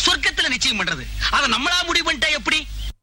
சொர்க்கத்துல நிச்சயம் பண்றது அத நம்மளா முடிவு பண்ணிட்டா எப்படி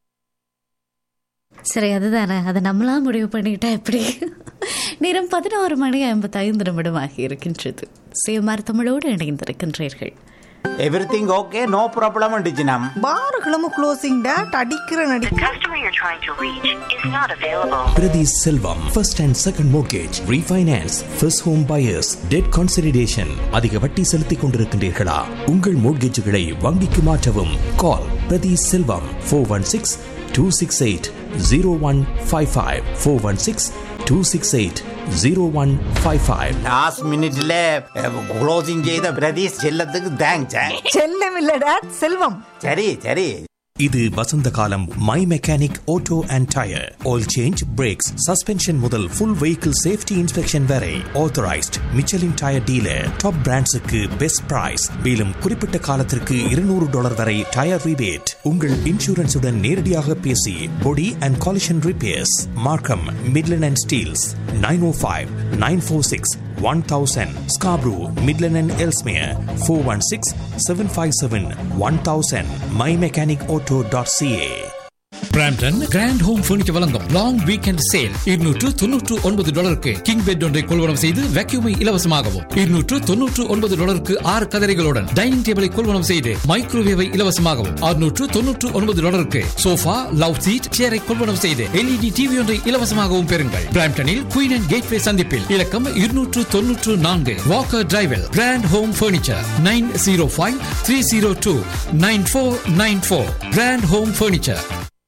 சரி அதுதானே அதை நம்மளா முடிவு பண்ணிக்கிட்டா எப்படி நேரம் பதினோரு மணி ஐம்பத்தைந்து நிமிடமாகி இருக்கின்றது சேமார் தமிழோடு இணைந்திருக்கின்றீர்கள் எவ்ரிதிங் ஓகே நோ ப்ராப்ளம் டிஜினம் பாருகளும் க்ளோசிங் டேட் அடிக்கிற நடி The customer you're trying to reach is not available. Priti Selvam, first and second mortgage, refinance, first home buyers, debt consolidation. அதிக வட்டி செலுத்திக் கொண்டிருக்கின்றீர்களா உங்கள் மோட்கேஜுகளை வங்கிக்கு மாற்றவும் call Prathi Selvam four one six two six eight zero one five five four one six two six eight zero one five five last மினிட்ல closing செய்த பிரதீஷ் செல்லத்துக்கு thanks செல்லம் இல்ல டேட் செல்வம் சரி சரி இது வசந்த காலம் my mechanic auto and tyre oil change brakes suspension முதல் ஃபுல் வெஹிக்கிள் சேஃப்டி இன்ஸ்பெக்ஷன் வரை authorised Michelin tyre dealer top பிராண்ட்ஸுக்கு பெஸ்ட் பிரைஸ் மேலும் குறிப்பிட்ட காலத்திற்கு இருநூறு டாலர் வரை டயர் ரிபேட் உங்கள் இன்சூரன்ஸுடன் நேரடியாக பேசி body and collision repairs Markham Midland and Steeles nine O five nine four six one thousand Scarborough Midland and Ellesmere four one six seven five seven one thousand My mechanic Auto dot CA Brampton Grand Home Furniture வழங்கும் long weekend sale இருநூற்று தொன்னூற்று ஒன்பது டாலருக்கு king bed ஒன்றை கொள்வனம் செய்து வேக்யூமை இலவசமாகவும் இருநூற்று தொன்னூற்று ஒன்பது டாலருக்கு ஆறு கதரைகளுடன் டைனிங் டேபிளை கொள்வனம் செய்து மைக்ரோவேவை இலவசமாகவும் அறுநூற்று தொன்னூற்று ஒன்பது டாலருக்கு சோஃபா லவ் சீட் சேரை கொள்வனம் செய்து எல்இடி டிவி ஒன்றை இலவசமாகவும் பெறுங்கள் பிராம்டனில் குயின் அண்ட் கேட்வே சந்திப்பில் இலக்கம் இருநூற்று தொன்னூற்று நான்கு வாக்கர் டிரைவில் Grand Home Furniture nine zero five three zero two nine four nine four Grand Home Furniture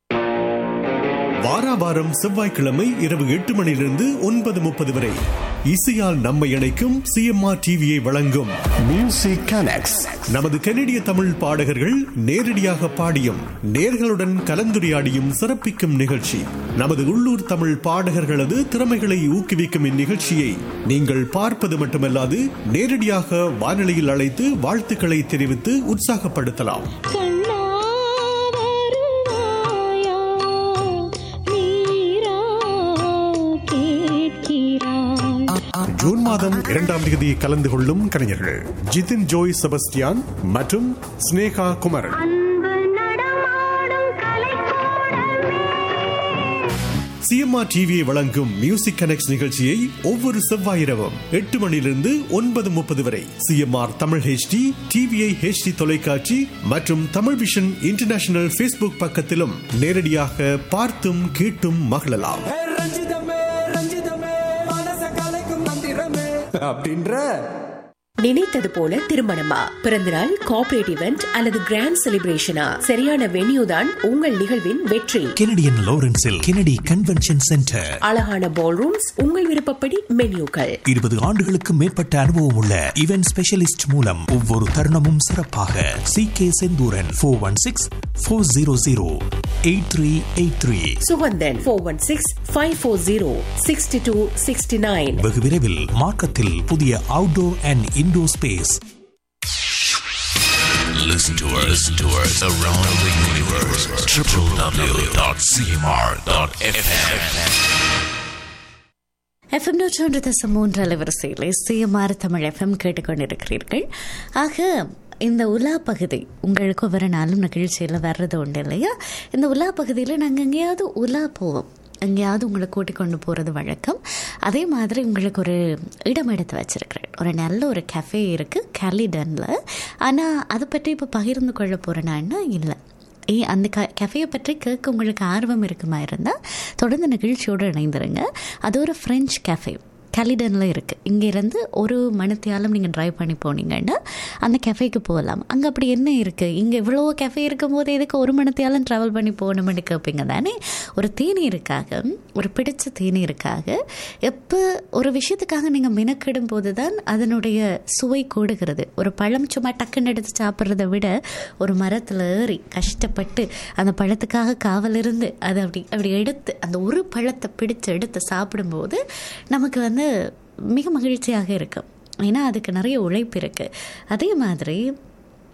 வாராவாரம் செவ்வாய்க்கிழமை இரவு எட்டு மணியிலிருந்து ஒன்பது முப்பது வரை இசையால் நம்மை இணைக்கும் சிஎம்ஆர் டிவியை வழங்கும் மியூசிக் கனெக்ட்ஸ் நமது கனடிய தமிழ் பாடகர்கள் நேரடியாக பாடியும் நேர்களுடன் கலந்துரையாடியும் சிறப்பிக்கும் நிகழ்ச்சி நமது உள்ளூர் தமிழ் பாடகர்களது திறமைகளை ஊக்குவிக்கும் இந்நிகழ்ச்சியை நீங்கள் பார்ப்பது மட்டுமல்லாது நேரடியாக வானொலியில் அழைத்து வாழ்த்துக்களை தெரிவித்து உற்சாகப்படுத்தலாம் ஜூன் மாதம் இரண்டாம் தேதி கலந்து கொள்ளும் கலைஞர்கள் ஜிதின் ஜோய் செபஸ்டியான் மற்றும் ஸ்னேகா குமரன் சிஎம்ஆர் டிவியை வழங்கும் மியூசிக் கனெக்ட் நிகழ்ச்சியை ஒவ்வொரு செவ்வாய் இரவும் எட்டு மணியிலிருந்து ஒன்பது முப்பது வரை CMR Tamil HD TVI HD தொலைக்காட்சி மற்றும் தமிழ் விஷன் இன்டர்நேஷனல் ஃபேஸ்புக் பக்கத்திலும் நேரடியாக பார்த்தும் கேட்டும் மகிழலாம் நினைத்தது போல திருமணமா பிறந்தநாள் கார்ப்பரேட் இவெண்ட் அல்லது கிராண்ட் செலிப்ரேஷனா சரியான வென்யூ தான் உங்கள் நிகழ்வின் வெற்றி கெனடியன் லாரன்ஸில் கெனடி கன்வென்ஷன் சென்டர் அழகான பால் ரூம்ஸ் உங்கள் விருப்பப்படி மென்யூக்கள் இருபது ஆண்டுகளுக்கு மேற்பட்ட அனுபவம் உள்ள இவென்ட் ஸ்பெஷலிஸ்ட் மூலம் ஒவ்வொரு தருணமும் சிறப்பாக C K Senthooran four one six four zero zero eight three eight three Suganthan four one six five four zero sixty two sixty nine வெகு விரைவில் மார்க்கத்தில் புதிய outdoor and indoor space Listen to us, listen to us around the universe. www.cmr.fm. FM நூற்றொன்று தசம் மூன்று அலைவரிசையில் CMR Tamil FM கேட்டுக்கொண்டிருக்கிறீர்கள் ஆக இந்த உலா பகுதி உங்களுக்கு ஒவ்வொரு நாளும் நிகழ்ச்சியில் வர்றது உண்டு இல்லையா இந்த உலா பகுதியில் நாங்கள் எங்கேயாவது உலா போவோம் எங்கேயாவது உங்களை கூட்டிக் கொண்டு போகிறது வழக்கம் அதே மாதிரி உங்களுக்கு ஒரு இடம் எடுத்து வச்சிருக்கிறேன் ஒரு நல்ல ஒரு கஃபே இருக்குது கேலிடனில் ஆனால் அதை பற்றி இப்போ பகிர்ந்து கொள்ள போகிறேன்னா இல்லை ஏ அந்த க கஃபேயை பற்றி கேட்க உங்களுக்கு ஆர்வம் இருக்குமா இருந்தால் தொடர்ந்து நிகழ்ச்சியோடு இணைந்துருங்க அது ஒரு ஃப்ரெஞ்ச் கஃபே கலிடனில் இருக்குது இங்கேருந்து ஒரு மணித்தியாலம் நீங்கள் ட்ரைவ் பண்ணி போனீங்கன்னா அந்த கஃபேக்கு போகலாம் அங்கே அப்படி என்ன இருக்குது இங்கே இவ்வளோ கஃபே இருக்கும்போது எதுக்கு ஒரு மணித்தியாலம் ட்ராவல் பண்ணி போகணும்னு கேட்பீங்க தானே ஒரு தேநீருக்காக ஒரு பிடிச்ச தேநீருக்காக எப்போ ஒரு விஷயத்துக்காக நீங்கள் மெனக்கிடும் போது தான் அதனுடைய சுவை கூடுகிறது ஒரு பழம் சும்மா டக்குன்னு எடுத்து சாப்பிட்றத விட ஒரு மரத்தில் ஏறி கஷ்டப்பட்டு அந்த பழத்துக்காக காவல் இருந்து அதை அப்படி அப்படி எடுத்து அந்த ஒரு பழத்தை பிடிச்சு எடுத்து சாப்பிடும்போது நமக்கு வந்து மிக மகிழ்ச்சியாக இருக்கும் ஏன்னா அதுக்கு நிறைய உழைப்பு இருக்குது அதே மாதிரி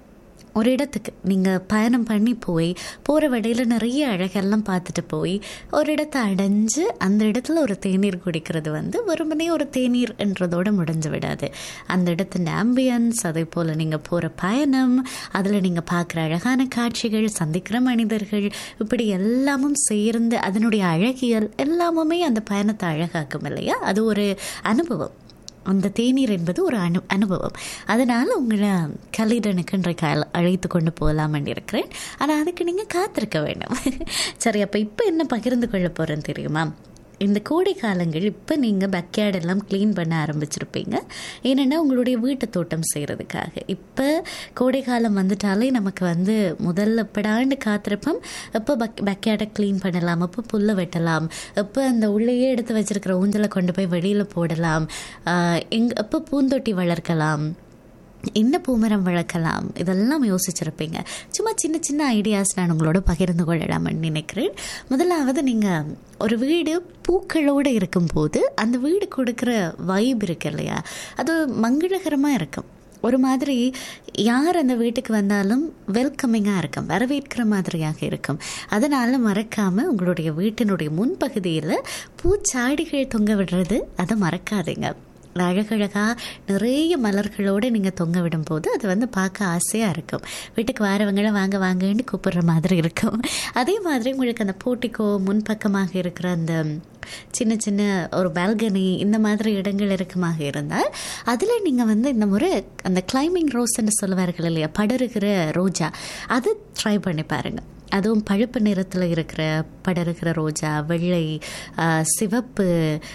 ஒரு இடத்துக்கு நீங்கள் பயணம் பண்ணி போய் போகிற வழியில் நிறைய அழகெல்லாம் பார்த்துட்டு போய் ஒரு இடத்தை அடைஞ்சு அந்த இடத்துல ஒரு தேநீர் குடிக்கிறது வந்து வெறுமனே ஒரு தேநீர் என்றதோடு முடிஞ்சு விடாது அந்த இடத்தின் ஆம்பியன்ஸ் அதே போல் நீங்கள் போகிற பயணம் அதில் நீங்கள் பார்க்குற அழகான காட்சிகள் சந்திக்கிற மனிதர்கள் இப்படி எல்லாமும் சேர்ந்து அதனுடைய அழகியல் எல்லாமுமே அந்த பயணத்தை அழகாக்கும் இல்லையா அது ஒரு அனுபவம் அந்த தேநீர் என்பது ஒரு அனு அனுபவம் அதனால் உங்களை கலிடனுக்கு இன்றைக்கு அழ- அழைத்து கொண்டு போகலாம்னு இருக்கிறேன் ஆனால் அதுக்கு நீங்கள் காத்திருக்க வேண்டும் சரி அப்போ இப்போ என்ன பகிர்ந்து கொள்ள போகிறேன்னு தெரியுமா இந்த கோடை காலங்கள் இப்போ நீங்கள் பேக்யார்ட் எல்லாம் க்ளீன் பண்ண ஆரம்பிச்சிருப்பீங்க ஏன்னா உங்களுடைய வீட்டு தோட்டம் செய்கிறதுக்காக இப்போ கோடை காலம் வந்துட்டாலே நமக்கு வந்து முதல்ல படாண்டு காத்திருப்போம் எப்போ பக் பேக்யார்டை க்ளீன் பண்ணலாம் எப்போ புல்லை வெட்டலாம் எப்போ அந்த உள்ளேயே எடுத்து வச்சிருக்கிற ஊஞ்சலை கொண்டு போய் வெளியில் போடலாம் ஆஹ் எங் எப்போ பூந்தொட்டி வளர்க்கலாம் என்ன பூமரம் வளர்க்கலாம் இதெல்லாம் யோசிச்சிருப்பீங்க சும்மா சின்ன சின்ன ஐடியாஸ் நான் உங்களோட பகிர்ந்து கொள்ளலாம்னு நினைக்கிறேன் முதலாவது நீங்கள் ஒரு வீடு பூக்களோடு இருக்கும்போது அந்த வீடு கொடுக்குற வைப் இருக்கு இல்லையா அது மங்களகரமாக இருக்கும் ஒரு மாதிரி யார் அந்த வீட்டுக்கு வந்தாலும் வெல்கமிங்காக இருக்கும் வரவேற்கிற மாதிரியாக இருக்கும் அதனால் மறக்காமல் உங்களுடைய வீட்டினுடைய முன்பகுதியில் பூச்சாடிகள் தொங்க விடுறது அதை மறக்காதீங்க அழகழகாக நிறைய மலர்களோடு நீங்கள் தொங்க விடும்போது அது வந்து பார்க்க ஆசையாக இருக்கும் வீட்டுக்கு வரவங்கள வாங்க வாங்கன்னு கூப்பிடுற மாதிரி இருக்கும் அதே மாதிரி உங்களுக்கு அந்த போட்டிக்கோ முன்பக்கமாக இருக்கிற அந்த சின்ன சின்ன ஒரு பால்கனி இந்த மாதிரி இடங்கள் இருக்குமாக இருந்தால் அதில் நீங்கள் வந்து இந்த முறை அந்த கிளைம்பிங் ரோஸ்ன்னு சொல்லுவார்கள் இல்லையா படருகிற ரோஜா அது ட்ரை பண்ணி பாருங்கள் அதுவும் பழுப்பு நிறத்தில் இருக்கிற படருகிற ரோஜா வெள்ளை ஆ, சிவப்பு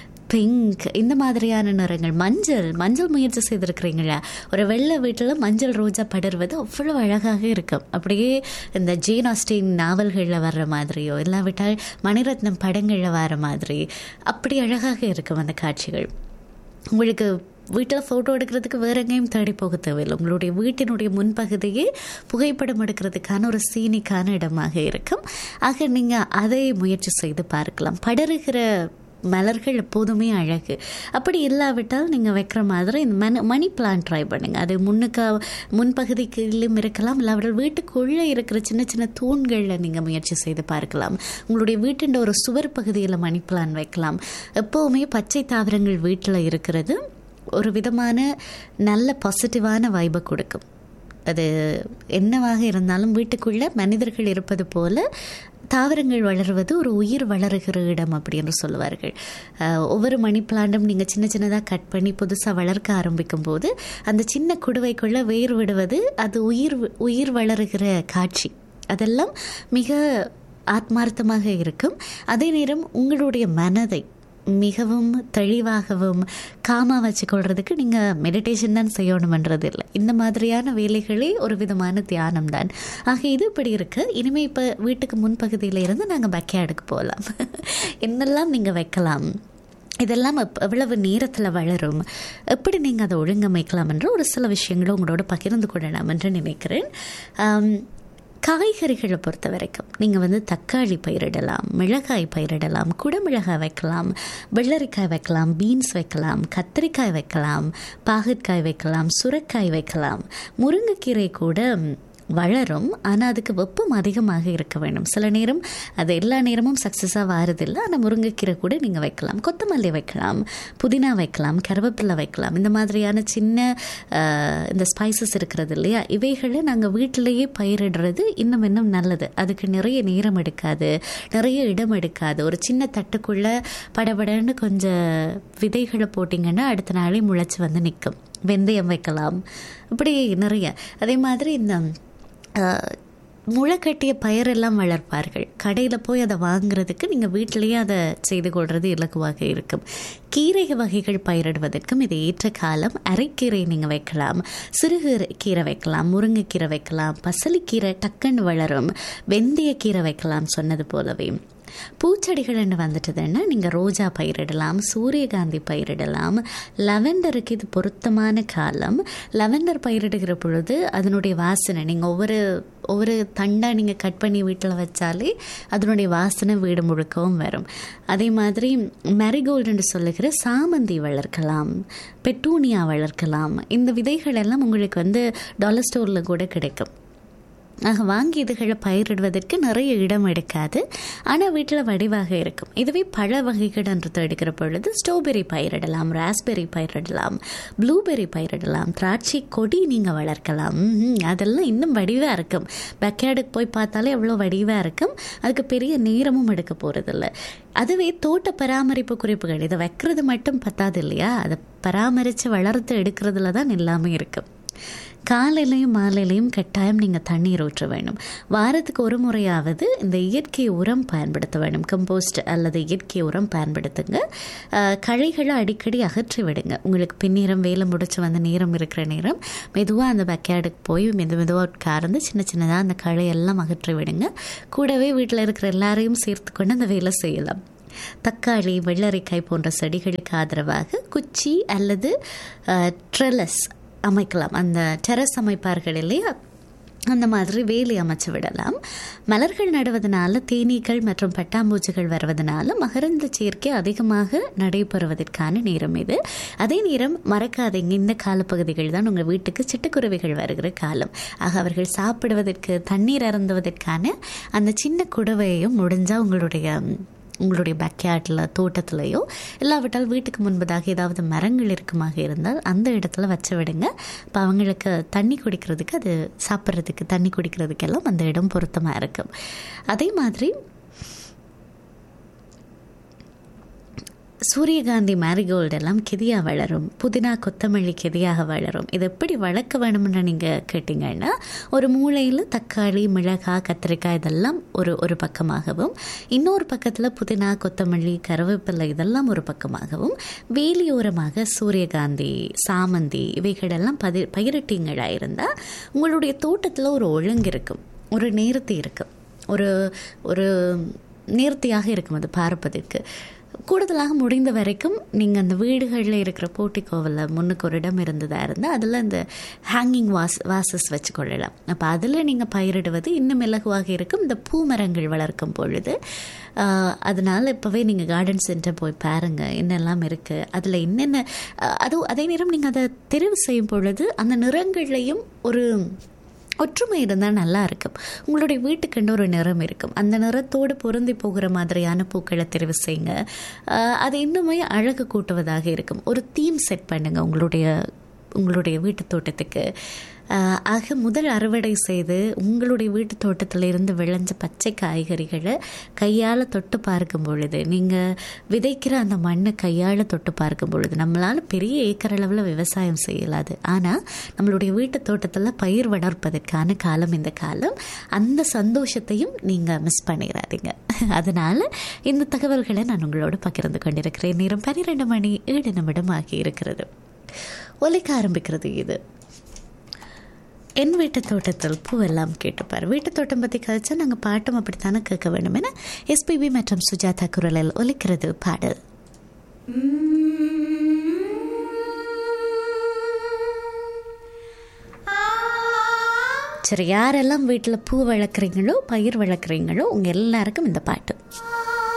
பிங்க் இந்த மாதிரியான நிறங்கள் மஞ்சள் மஞ்சள் முயற்சி செய்திருக்கிறீங்களா ஒரு வெள்ளை வீட்டில் மஞ்சள் ரோஜா படர்வது அவ்வளோ அழகாக இருக்கும் அப்படியே இந்த ஜேன் ஆஸ்டின் நாவல்களில் வர்ற மாதிரியோ இல்லாவிட்டால் மணிரத்னம் படங்களில் வர மாதிரி அப்படி அழகாக இருக்கும் அந்த காட்சிகள் உங்களுக்கு வீட்டில் ஃபோட்டோ எடுக்கிறதுக்கு வேற எங்கேயும் தேடி போக தேவையில்லை உங்களுடைய வீட்டினுடைய முன்பகுதியே புகைப்படம் எடுக்கிறதுக்கான ஒரு சீனிக்கான இடமாக இருக்கும் ஆக நீங்கள் அதை முயற்சி செய்து பார்க்கலாம் படருகிற மலர்கள் எப்போதுமே அழகு அப்படி இல்லாவிட்டால் நீங்கள் வைக்கிற மாதிரி இந்த மணி மணி பிளான்ட் ட்ரை பண்ணுங்க அது முன்னுக்கு முன்பகுதிக்குள்ளும் இருக்கலாம் இல்லாவிட்டால் வீட்டுக்குள்ளே இருக்கிற சின்ன சின்ன தூண்களில் நீங்கள் முயற்சி செய்து பார்க்கலாம் உங்களுடைய வீட்டின் ஒரு சுவர் பகுதியில் மணி பிளான் வைக்கலாம் எப்போவுமே பச்சை தாவரங்கள் வீட்டில் இருக்கிறது ஒரு விதமான நல்ல பாசிட்டிவான வைபை கொடுக்கும் அது என்னவாக இருந்தாலும் வீட்டுக்குள்ள மனிதர்கள் இருப்பது போல தாவரங்கள் வளருவது ஒரு உயிர் வளருகிற இடம் அப்படின்னு சொல்லுவார்கள் அஹ், ஒவ்வொரு மணி பிளான்ட்டும் நீங்கள் சின்ன சின்னதாக கட் பண்ணி புதுசாக வளர்க்க ஆரம்பிக்கும் போது அந்த சின்ன குடுவைக்குள்ளே வேர் விடுவது அது உயிர் உயிர் வளருகிற காட்சி அதெல்லாம் மிக ஆத்மார்த்தமாக இருக்கும் அதே நேரம் உங்களுடைய மனதை மிகவும் தெளிவாகவும் காமா வச்சுக்கொள்றதுக்கு நீங்கள் மெடிடேஷன் தான் செய்யணுமன்றது இல்லை இந்த மாதிரியான வேலைகளே ஒரு விதமான தியானம் தான் ஆக இது இப்படி இருக்கு இனிமேல் இப்போ வீட்டுக்கு முன்பகுதியில் இருந்து நாங்கள் பேக்யார்டுக்கு போகலாம் என்னெல்லாம் நீங்கள் வைக்கலாம் இதெல்லாம் எப்- எவ்வளவு நேரத்தில் வளரும் எப்படி நீங்கள் அதை ஒழுங்கமைக்கலாம் என்ற ஒரு சில விஷயங்களை உங்களோட பகிர்ந்து கொள்ளலாம் என்று நினைக்கிறேன் ஆம், காய்கறிகளை பொறுத்த வரைக்கும் நீங்கள் வந்து தக்காளி பயிரிடலாம் மிளகாய் பயிரிடலாம் குடமிளகாய் வைக்கலாம் வெள்ளரிக்காய் வைக்கலாம் பீன்ஸ் வைக்கலாம் கத்திரிக்காய் வைக்கலாம் பாகற்காய் வைக்கலாம் சுரைக்காய் வைக்கலாம் முருங்கைக்கீரை கூட வளரும் ஆனால் அதுக்கு வெப்பம் அதிகமாக இருக்க வேண்டும் சில நேரம் அது எல்லா நேரமும் சக்ஸஸாக வாரதில்லை ஆனால் முருங்கைக்கீரை கூட நீங்கள் வைக்கலாம் கொத்தமல்லி வைக்கலாம் புதினா வைக்கலாம் கருவேப்பிலை வைக்கலாம் இந்த மாதிரியான சின்ன அஹ், இந்த ஸ்பைசஸ் இருக்கிறது இல்லையா இவைகளை நாங்கள் வீட்டிலேயே பயிரிடுறது இன்னும் இன்னும் நல்லது அதுக்கு நிறைய நேரம் எடுக்காது நிறைய இடம் எடுக்காது ஒரு சின்ன தட்டுக்குள்ளே படபடன்னு கொஞ்சம் விதைகளை போட்டிங்கன்னா அடுத்த நாளே முளைச்சி வந்து நிற்கும் வெந்தயம் வைக்கலாம் இப்படி நிறைய அதே மாதிரி இந்த அஹ், முளைக்கட்டிய பயிரெல்லாம் வளர்ப்பார்கள் கடையில் போய் அதை வாங்குறதுக்கு நீங்கள் வீட்டிலேயே அதை செய்து கொள்வது இலகுவாக இருக்கும் கீரை வகைகள் பயிரிடுவதற்கும் இது ஏற்ற காலம் அரைக்கீரை நீங்கள் வைக்கலாம் சிறுகீரை கீரை வைக்கலாம் முருங்கைக்கீரை வைக்கலாம் பசலிக்கீரை டக்குன்னு வளரும் வெந்தயக்கீரை வைக்கலாம் சொன்னது போலவே பூச்செடிகள்னு வந்துட்டதுன்னா நீங்கள் ரோஜா பயிரிடலாம் சூரியகாந்தி பயிரிடலாம் லெவெண்டருக்கு இது பொருத்தமான காலம் லெவெண்டர் பயிரிடுகிற பொழுது அதனுடைய வாசனை நீங்கள் ஒவ்வொரு ஒவ்வொரு தண்டாக நீங்கள் கட் பண்ணி வீட்டில் வச்சாலே அதனுடைய வாசனை வீடு முழுக்கவும் வரும் அதே மாதிரி மேரிகோல்டுன்னு சொல்லுகிற சாமந்தி வளர்க்கலாம் பெட்டூனியா வளர்க்கலாம் இந்த விதைகள் எல்லாம் உங்களுக்கு வந்து டாலர் ஸ்டோரில் கூட கிடைக்கும் ஆக வாங்கி இதுகளை பயிரிடுவதற்கு நிறைய இடம் எடுக்காது ஆனால் வீட்டில் வடிவாக இருக்கும் இதுவே பழ வகைகள் என்று எடுக்கிற பொழுது ஸ்ட்ராபெரி பயிரிடலாம் ராஸ்பெரி பயிரிடலாம் ப்ளூபெரி பயிரிடலாம் திராட்சை கொடி நீங்கள் வளர்க்கலாம் ம்ஹும். அதெல்லாம் இன்னும் வடிவாக இருக்கும் பேக்யார்டுக்கு போய் பார்த்தாலே எவ்வளோ வடிவாக இருக்கும் அதுக்கு பெரிய நேரமும் எடுக்க போகிறதில்ல அதுவே தோட்ட பராமரிப்பு குறிப்புகள் இதை வைக்கிறது மட்டும் பத்தாது இல்லையா அதை பராமரித்து வளர்த்து எடுக்கிறதுல தான் எல்லாமே இருக்கும் காலையிலையும் மாலையிலையும் கட்டாயம் நீங்கள் தண்ணீர் ஊற்ற வேணும் வாரத்துக்கு ஒரு முறையாவது இந்த இயற்கை உரம் பயன்படுத்த வேணும் கம்போஸ்ட் அல்லது இயற்கை உரம் பயன்படுத்துங்க அஹ், களைகளை அடிக்கடி அகற்றி விடுங்க உங்களுக்கு பின்னேரம் வேலை முடிச்சு வந்த நேரம் இருக்கிற நேரம் மெதுவாக அந்த பேக்யார்டுக்கு போய் மெது மெதுவாக உட்கார்ந்து சின்ன சின்னதாக அந்த களையெல்லாம் அகற்றி விடுங்க கூடவே வீட்டில் இருக்கிற எல்லாரையும் சேர்த்து கொண்டு அந்த வேலை செய்யலாம் தக்காளி வெள்ளரிக்காய் போன்ற செடிகளுக்கு ஆதரவாக குச்சி அல்லது ட்ரெலஸ் அமைக்கலாம் அந்த டெரஸ் அமைப்பார்கள் இல்லையா அந்த மாதிரி வேலி அமைச்சு விடலாம் மலர்கள் நடுவதனால தேனீக்கள் மற்றும் பட்டாம்பூச்சிகள் வருவதனால மகரந்த சேர்க்கை அதிகமாக நடைபெறுவதற்கான நேரம் இது அதே நேரம் மறக்காதீங்க இந்த காலப்பகுதிகள் தான் உங்கள் வீட்டுக்கு சிட்டுக்குருவிகள் வருகிற காலம் ஆக அவர்கள் சாப்பிடுவதற்கு தண்ணீர் அருந்துவதற்கான அந்த சின்ன குடவையையும் முடிஞ்சால் உங்களுடைய உங்களுடைய பேக்யார்டில் தோட்டத்திலையோ இல்லாவிட்டால் வீட்டுக்கு முன்பதாக ஏதாவது மரங்கள் இருக்குமாக இருந்தால் அந்த இடத்துல வச்சு விடுங்க இப்போ அவங்களுக்கு தண்ணி குடிக்கிறதுக்கு அது சாப்பிட்றதுக்கு தண்ணி குடிக்கிறதுக்கெல்லாம் அந்த இடம் பொருத்தமாக இருக்கும் அதே மாதிரி சூரியகாந்தி மேரிகோல்டு எல்லாம் கெதியாக வளரும் புதினா கொத்தமல்லி கெதியாக வளரும் இது எப்படி வளர்க்க வேணும்னு நீங்கள் கேட்டிங்கன்னா ஒரு மூலையில் தக்காளி மிளகாய் கத்திரிக்காய் இதெல்லாம் ஒரு ஒரு பக்கமாகவும் இன்னொரு பக்கத்தில் புதினா கொத்தமல்லி கருவேப்பிலை இதெல்லாம் ஒரு பக்கமாகவும் வேலியோரமாக சூரியகாந்தி சாமந்தி இவைகளெல்லாம் பதி பயிரிட்டீங்களா இருந்தால் உங்களுடைய தோட்டத்தில் ஒரு ஒழுங்கு இருக்கும் ஒரு நேர்த்தி இருக்கும் ஒரு ஒரு நேர்த்தியாக இருக்கும் அது பார்ப்பதற்கு கூடுதலாக முடிந்த வரைக்கும் நீங்கள் அந்த வீடுகளில் இருக்கிற போட்டிக்கோவில் முன்னுக்கு ஒரு இடம் இருந்ததாக இருந்தால் அதில் அந்த ஹேங்கிங் வாஸ் வாசஸ் வச்சுக்கொள்ளலாம் அப்போ அதில் நீங்கள் பயிரிடுவது இன்னும் இலகுவாக இருக்கும் இந்த பூமரங்கள் வளர்க்கும் பொழுது ஆஹ், அதனால இப்போவே நீங்கள் கார்டன் சென்டர் போய் பாருங்கள் என்னெல்லாம் இருக்குது அதில் என்னென்ன ஆஹ், அதுவும் அதே நேரம் நீங்கள் அதை தெரிவு செய்யும் பொழுது அந்த நிறங்கள்லையும் ஒரு ஒற்றுமை இருந்தால் நல்லா இருக்கும் உங்களுடைய வீட்டுக்குன்னு ஒரு நிறம் இருக்கும் அந்த நிறத்தோடு பொருந்தி போகிற மாதிரியான பூக்களை தெரிவு செய்யுங்க ஆஹ் அது இன்னுமே அழகு கூட்டுவதாக இருக்கும் ஒரு தீம் செட் பண்ணுங்க உங்களுடைய உங்களுடைய வீட்டு தோட்டத்துக்கு ஆஹ் ஆக முதல் அறுவடை செய்து உங்களுடைய வீட்டு தோட்டத்தில் இருந்து விளைஞ்ச பச்சை காய்கறிகளை கையால் தொட்டு பார்க்கும் பொழுது நீங்கள் விதைக்கிற அந்த மண்ணை கையால் தொட்டு பார்க்கும் பொழுது நம்மளால் பெரிய ஏக்கர் அளவில் விவசாயம் செய்யலாது ஆனால் நம்மளுடைய வீட்டு தோட்டத்தில் பயிர் வளர்ப்பதற்கான காலம் இந்த காலம் அந்த சந்தோஷத்தையும் நீங்கள் மிஸ் பண்ணிடாதீங்க அதனால் இந்த தகவல்களை நான் உங்களோடு பகிர்ந்து கொண்டிருக்கிறேன் நேரம் பன்னிரெண்டு மணி ஏழு நிமிடம் ஆகி இருக்கிறது ஒலிக்க ஆரம்பிக்கிறது இது என் வீட்டு தோட்டத்தில் பூவெல்லாம் கேட்டுப்பார் வீட்டு தோட்டம் பற்றி கழிச்சா நாங்கள் பாட்டும் அப்படித்தானே கேட்க வேண்டும் என எஸ்பிபி மற்றும் சுஜாதா குரலில் ஒலிக்கிறது பாடல் சரி யாரெல்லாம் வீட்டில் பூ வளர்க்குறீங்களோ பயிர் வளர்க்குறீங்களோ உங்கள் எல்லாருக்கும் இந்த பாட்டு